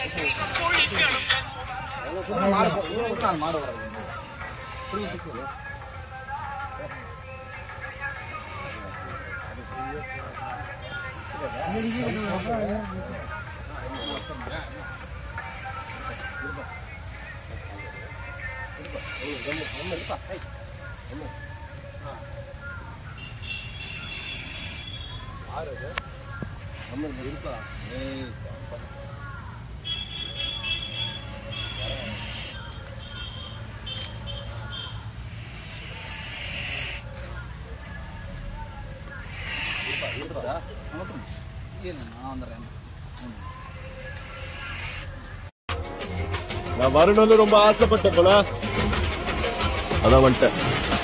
நான் வரணும்னு ரொம்ப ஆசைப்பட்டேன் போல அதான் வந்துட்டேன்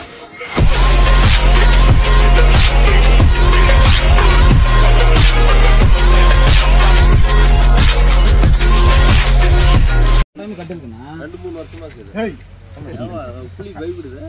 ரெண்டு மூணு வருஷமா இருக்குது ஆமா, புலி பயப்படுது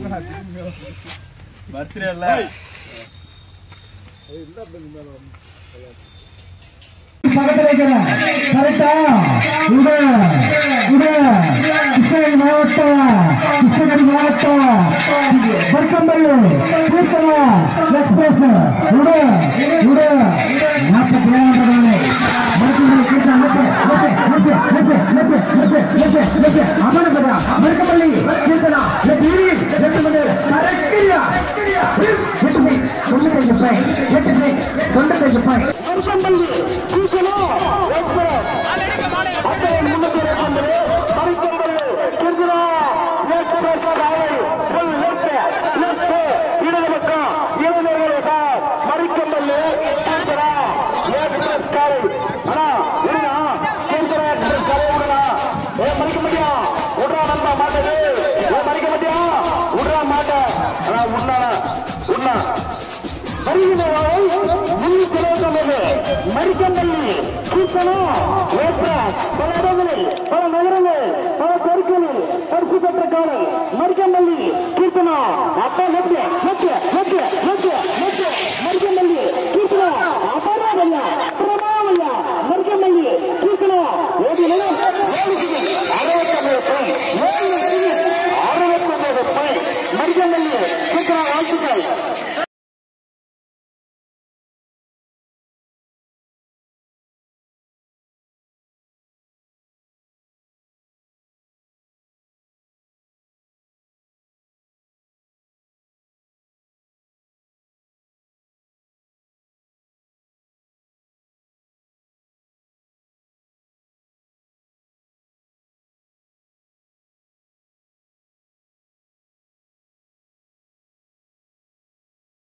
பக்கத்துல இருக்கிறேன் கரெக்டா உட உட கிருஷ்ணகிரி மாவட்டம் கிருஷ்ணகிரி மாவட்டம் பர்க்கம்பள்ளி கீர்த்தனா எக்ஸ்பிரஸ் உட உட நாற்பத்தி ஏழாம் நாளை மருத்துவமனை கீர்த்தனா லெப்பு லெப்பு லெப்பு லெப்பு லெப்பு லெப்பு லெப்பு அமரபடா மருத்துவமனை கீர்த்தனா லெப்பு லெப்பு மணி கரெக்டியா எட்டு சை தொண்ணூத்தஞ்சு பாய் எட்டு சை தொண்ணூத்தஞ்சு பாய் மருத்துவமனை கீர்த்தனா எக்ஸ்பிரஸ் அத்தனை முன்னூத்தி இருபத்தி மருத்துவமனை கீர்த்தனா எக்ஸ்பிரஸ் நாளை ஃபுல் லெஃப்ட் லெஃப்ட் இடது பக்கம் இளைஞர்களே சார் மறிக்கம்பள்ளி கீர்த்தனா எக்ஸ்பிரஸ் காரை அண்ணா விடுங்க கீர்த்தனா எக்ஸ்பிரஸ் காரை விடுங்க ஏ மறிக்க முடியா விடுறா நம்ப மாட்டது ஏ மறிக்க முடியா விடுறா மாட்ட அண்ணா உண்ணா உண்ணா வருகிறவரை முன் கிலோமீட்டர் மரிக்கம்பள்ளி கீர்த்தனம் ஏப்ரா பல இடங்களில் பல நகரங்கள் பல தெருக்களில் பரிசு பெற்ற காலை மரிக்கம்பள்ளி கீர்த்தனம் அப்ப லெப்ட் லெப்ட் லெப்ட்